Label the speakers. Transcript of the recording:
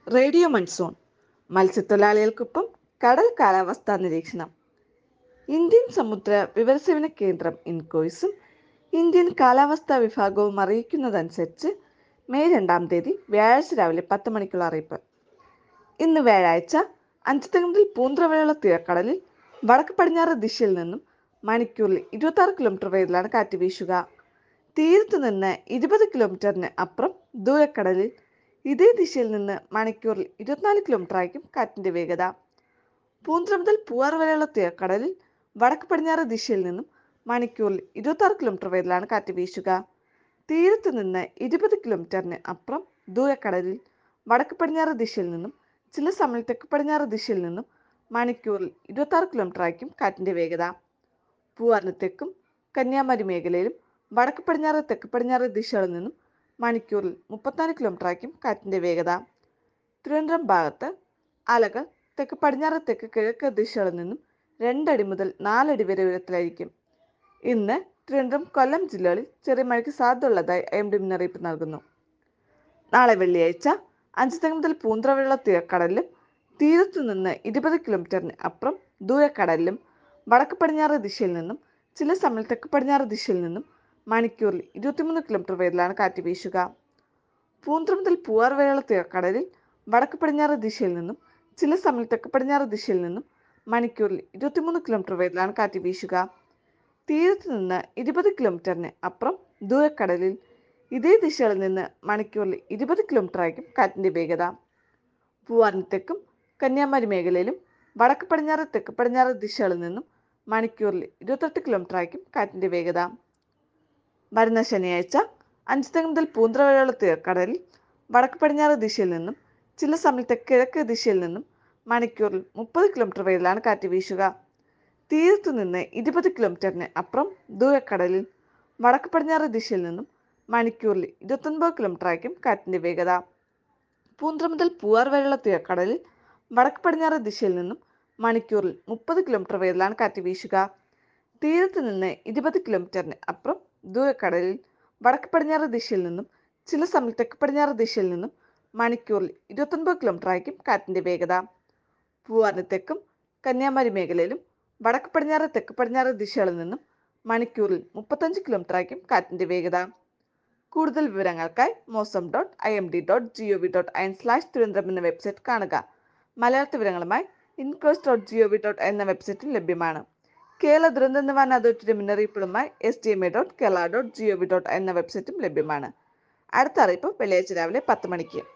Speaker 1: radio monsoon മത്സ്യത്തൊഴിലാളികൾക്കൊപ്പം കടൽ കാലാവസ്ഥാ നിരീക്ഷണം ഇന്ത്യൻ സമുദ്ര വിവരസേവന കേന്ദ്രം ഇൻകോയ്സും ഇന്ത്യൻ കാലാവസ്ഥാ വിഭാഗവും അറിയിക്കുന്നതനുസരിച്ച് മെയ് രണ്ടാം തീയതി വ്യാഴാഴ്ച രാവിലെ പത്ത് മണിക്കുള്ള അറിയിപ്പ് ഇന്ന് വ്യാഴാഴ്ച അഞ്ചുതെങ്ങിൽ പൂന്തറവഴിയുള്ള തീരക്കടലിൽ വടക്ക് പടിഞ്ഞാറ് ദിശയിൽ നിന്നും മണിക്കൂറിൽ ഇരുപത്തി ആറ് കിലോമീറ്റർ വേഗത്തിലാണ് കാറ്റ് വീശുക തീരത്ത് നിന്ന് ഇരുപത് കിലോമീറ്ററിന് അപ്പുറം ദൂരക്കടലിൽ ഇതേ ദിശയിൽ നിന്ന് മണിക്കൂറിൽ ഇരുപത്തിനാല് കിലോമീറ്റർ ആയിരിക്കും കാറ്റിന്റെ വേഗത പൂന്തറ മുതൽ പൂവാർ വരെയുള്ള തീരക്കടലിൽ വടക്ക് പടിഞ്ഞാറ് ദിശയിൽ നിന്നും മണിക്കൂറിൽ ഇരുപത്തി ആറ് കിലോമീറ്റർ വേഗത്തിലാണ് കാറ്റ് വീശുക തീരത്ത് നിന്ന് ഇരുപത് കിലോമീറ്ററിന് അപ്പുറം ദൂരക്കടലിൽ വടക്ക് പടിഞ്ഞാറ് ദിശയിൽ നിന്നും ചില സമയം തെക്ക് പടിഞ്ഞാറ് ദിശയിൽ നിന്നും മണിക്കൂറിൽ ഇരുപത്തി ആറ് കിലോമീറ്റർ ആയിരിക്കും കാറ്റിന്റെ വേഗത പൂവാറിന് തെക്കും കന്യാകുമാരി മേഖലയിലും വടക്ക് പടിഞ്ഞാറ് തെക്ക് പടിഞ്ഞാറ് ദിശകളിൽ നിന്നും മണിക്കൂറിൽ മുപ്പത്തിനാല് കിലോമീറ്റർ ആയിരിക്കും കാറ്റിന്റെ വേഗത തിരുവനന്തപുരം ഭാഗത്ത് അലകൾ തെക്ക് പടിഞ്ഞാറ് തെക്ക് കിഴക്ക് ദിശകളിൽ നിന്നും രണ്ടടി മുതൽ നാലടി വരെ ഉയരത്തിലായിരിക്കും ഇന്ന് തിരുവനന്തപുരം കൊല്ലം ജില്ലകളിൽ ചെറിയ മഴയ്ക്ക് സാധ്യതയുള്ളതായി ഐ എം ഡി മുന്നറിയിപ്പ് നൽകുന്നു നാളെ വെള്ളിയാഴ്ച അഞ്ചുതെങ്ങ് മുതൽ പൂന്തറവെള്ള തീരക്കടലിലും തീരത്തു നിന്ന് ഇരുപത് കിലോമീറ്ററിന് അപ്പുറം ദൂരക്കടലിലും വടക്ക് പടിഞ്ഞാറ് ദിശയിൽ നിന്നും ചില സമയം തെക്ക് പടിഞ്ഞാറ് ദിശയിൽ നിന്നും മണിക്കൂറിൽ ഇരുപത്തിമൂന്ന് കിലോമീറ്റർ വേഗത്തിലാണ് കാറ്റ് വീശുക പൂന്തറ മുതൽ പൂവാർ വരെയുള്ള തീരക്കടലിൽ വടക്ക് പടിഞ്ഞാറ് ദിശയിൽ നിന്നും ചില സമയം തെക്ക് പടിഞ്ഞാറ് ദിശയിൽ നിന്നും മണിക്കൂറിൽ ഇരുപത്തിമൂന്ന് കിലോമീറ്റർ വേഗത്തിലാണ് കാറ്റ് വീശുക തീരത്ത് നിന്ന് ഇരുപത് കിലോമീറ്ററിന് അപ്പുറം ദൂരക്കടലിൽ ഇതേ ദിശകളിൽ നിന്ന് മണിക്കൂറിൽ ഇരുപത് കിലോമീറ്റർ ആയിരിക്കും കാറ്റിന്റെ വേഗത പൂവാറിന് തെക്കും കന്യാകുമാരി മേഖലയിലും വടക്ക് പടിഞ്ഞാറ് തെക്ക് പടിഞ്ഞാറ് ദിശകളിൽ നിന്നും മണിക്കൂറിൽ ഇരുപത്തെട്ട് കിലോമീറ്റർ ആയിരിക്കും കാറ്റിന്റെ വേഗത വരുന്ന ശനിയാഴ്ച അഞ്ചുതെങ്ങ് മുതൽ പൂന്തറ വരെയുള്ള തീരക്കടലിൽ വടക്ക് പടിഞ്ഞാറ് ദിശയിൽ നിന്നും ചില സമയത്ത് കിഴക്ക് ദിശയിൽ നിന്നും മണിക്കൂറിൽ മുപ്പത് കിലോമീറ്റർ വേഗത്തിലാണ് കാറ്റ് വീശുക തീരത്തു നിന്ന് ഇരുപത് കിലോമീറ്ററിന് അപ്പുറം ദൂരക്കടലിൽ വടക്ക് പടിഞ്ഞാറ് ദിശയിൽ നിന്നും മണിക്കൂറിൽ ഇരുപത്തൊൻപത് കിലോമീറ്റർ ആയിരിക്കും കാറ്റിന്റെ വേഗത പൂന്തറ മുതൽ പൂവാർ വരെയുള്ള തീരക്കടലിൽ വടക്ക് പടിഞ്ഞാറ് ദിശയിൽ നിന്നും മണിക്കൂറിൽ മുപ്പത് കിലോമീറ്റർ വേഗത്തിലാണ് കാറ്റ് വീശുക തീരത്ത് നിന്ന് ഇരുപത് കിലോമീറ്ററിന് അപ്പുറം ദൂരക്കടലിൽ വടക്ക് പടിഞ്ഞാറ് ദിശയിൽ നിന്നും ചില സമയം തെക്ക് പടിഞ്ഞാറ് ദിശയിൽ നിന്നും മണിക്കൂറിൽ ഇരുപത്തൊൻപത് കിലോമീറ്റർ ആയിരിക്കും കാറ്റിന്റെ വേഗത പൂവാറിന് തെക്കും കന്യാകുമാരി മേഖലയിലും വടക്ക് പടിഞ്ഞാറ് തെക്ക് പടിഞ്ഞാറ് ദിശകളിൽ നിന്നും മണിക്കൂറിൽ മുപ്പത്തഞ്ച് കിലോമീറ്റർ ആയിരിക്കും കാറ്റിന്റെ വേഗത കൂടുതൽ വിവരങ്ങൾക്കായി Mausam dot I M D dot G O V dot in slash Thiruvananthapuram എന്ന വെബ്സൈറ്റ് കാണുക മലയാള വിവരങ്ങളുമായി INCOIS dot G O V dot എന്ന വെബ്സൈറ്റും ലഭ്യമാണ് കേരള ദുരന്ത നിവാരണ അതോറിറ്റിയുടെ മുന്നറിയിപ്പുകളുമായി S D M A dot Kerala dot G O V dot എന്ന വെബ്സൈറ്റും ലഭ്യമാണ് അടുത്ത അറിയിപ്പ് വെള്ളിയാഴ്ച രാവിലെ പത്ത് മണിക്ക്